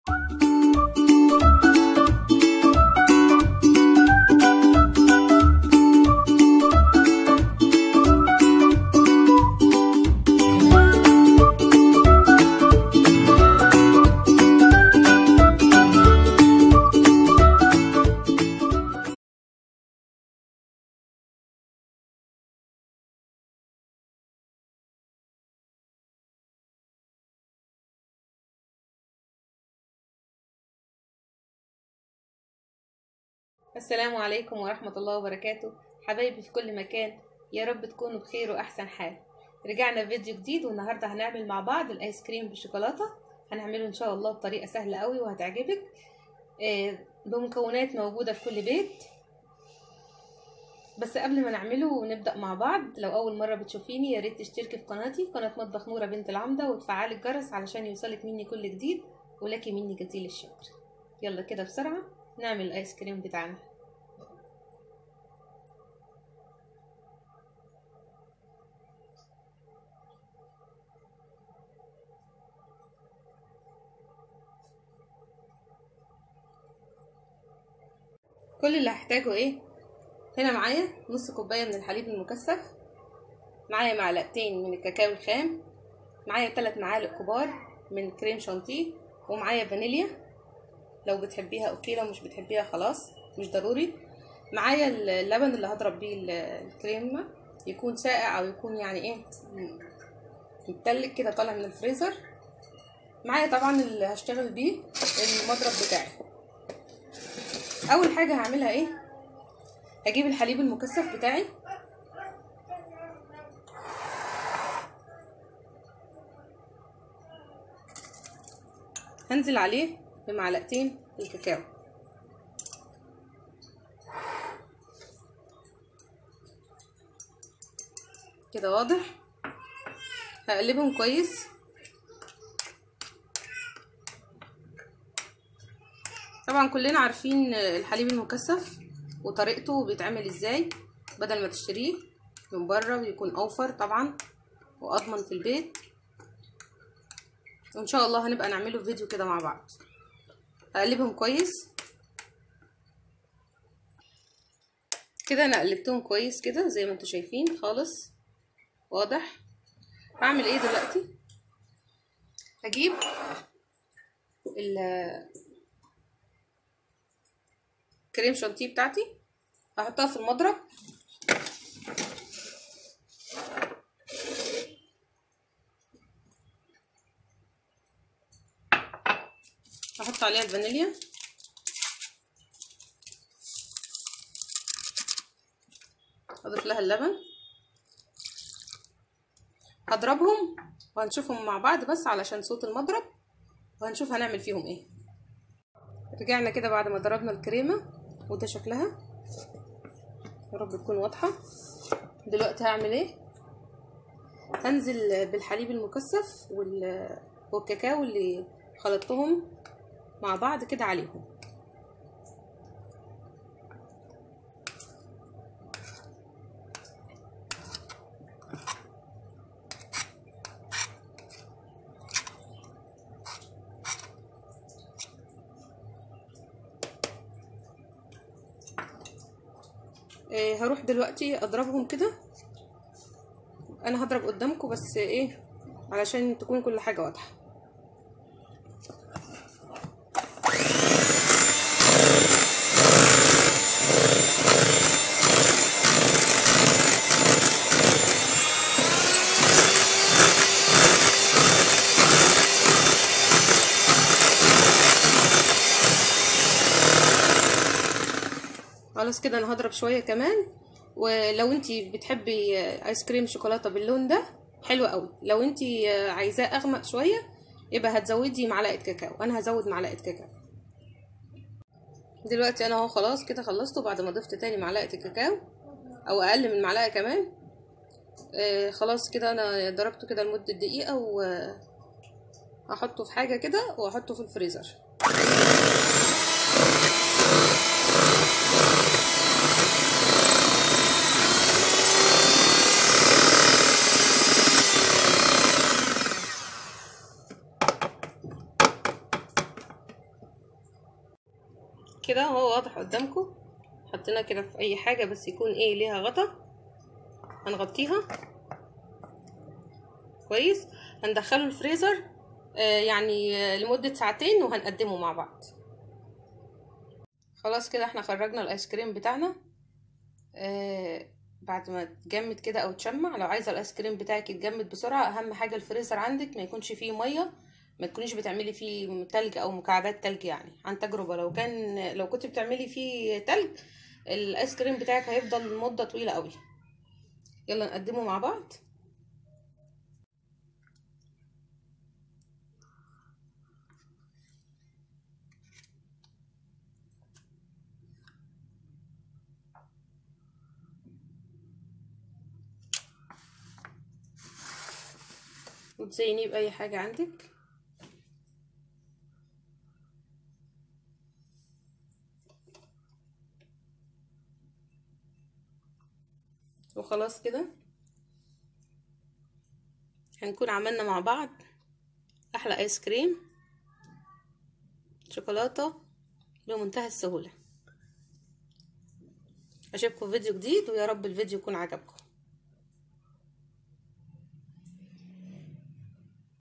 السلام عليكم ورحمة الله وبركاته حبايبي في كل مكان يا رب تكونوا بخير وأحسن حال رجعنا فيديو جديد والنهاردة هنعمل مع بعض الآيس كريم بالشوكولاتة هنعمله إن شاء الله بطريقة سهلة قوي وهتعجبك آه، بمكونات موجودة في كل بيت بس قبل ما نعمله ونبدأ مع بعض لو أول مرة بتشوفيني يا ريت تشتركي في قناتي قناة مطبخ نورة بنت العمدة وتفعلي الجرس علشان يوصلك مني كل جديد ولكي مني جزيل الشكر يلا كده بسرعة نعمل الايس كريم بتاعنا كل اللي هحتاجه ايه هنا معايا نص كوبايه من الحليب المكثف معايا معلقتين من الكاكاو الخام معايا 3 معالق كبار من كريم شانتيه ومعايا فانيليا لو بتحبيها اوكي لو مش بتحبيها خلاص مش ضروري معايا اللبن اللي هضرب بيه الكريمه يكون ساقع او يكون يعني ايه متلج كده طالع من الفريزر معايا طبعا اللي هشتغل بيه المضرب بتاعي اول حاجه هعملها ايه هجيب الحليب المكثف بتاعي هنزل عليه بمعلقتين الكاكاو كده واضح هقلبهم كويس طبعا كلنا عارفين الحليب المكثف وطريقته بيتعمل ازاي بدل ما تشتريه من بره بيكون اوفر طبعا واضمن في البيت وان شاء الله هنبقى نعمله فيديو كده مع بعض هقلبهم كويس كده انا قلبتهم كويس كده زي ما انتوا شايفين خالص واضح هعمل ايه دلوقتي هجيب الكريم شانتيه بتاعتي هحطها في المضرب هحط عليها الفانيليا اضيف لها اللبن هضربهم وهنشوفهم مع بعض بس علشان صوت المضرب وهنشوف هنعمل فيهم ايه رجعنا كده بعد ما ضربنا الكريمه وده شكلها يا رب تكون واضحه دلوقتي هعمل ايه هنزل بالحليب المكثف والكاكاو اللي خلطتهم مع بعض كده عليهم إيه هروح دلوقتي اضربهم كده انا هضرب قدامكم بس ايه علشان تكون كل حاجه واضحه خلاص كده انا هضرب شويه كمان ولو انتي بتحبي ايس كريم شوكولاته باللون ده حلو قوي لو انتي عايزاه اغمق شويه يبقى هتزودي معلقه كاكاو انا هزود معلقه كاكاو دلوقتي انا اهو خلاص كده خلصته بعد ما ضفت تاني معلقه الكاكاو او اقل من معلقه كمان آه خلاص كده انا ضربته كده لمده دقيقه وهحطه في حاجه كده واحطه في الفريزر كده هو واضح قدامكم حطيناه كده في اي حاجه بس يكون ايه ليها غطا هنغطيها كويس هندخله الفريزر آه يعني آه لمده ساعتين وهنقدمه مع بعض خلاص كده احنا خرجنا الايس كريم بتاعنا آه بعد ما تجمد كده او تشمع لو عايزه الايس كريم بتاعك يتجمد بسرعه اهم حاجه الفريزر عندك ما يكونش فيه ميه ما تكونيش بتعملي فيه تلج او مكعبات تلج يعني عن تجربه لو كان لو كنت بتعملي فيه تلج الايس كريم بتاعك هيفضل مده طويله قوي يلا نقدمه مع بعض وتزينيه بأي حاجة عندك وخلاص كده هنكون عملنا مع بعض أحلى آيس كريم شوكولاتة بمنتهى السهولة أشوفكم في فيديو جديد ويا رب الفيديو يكون عجبكم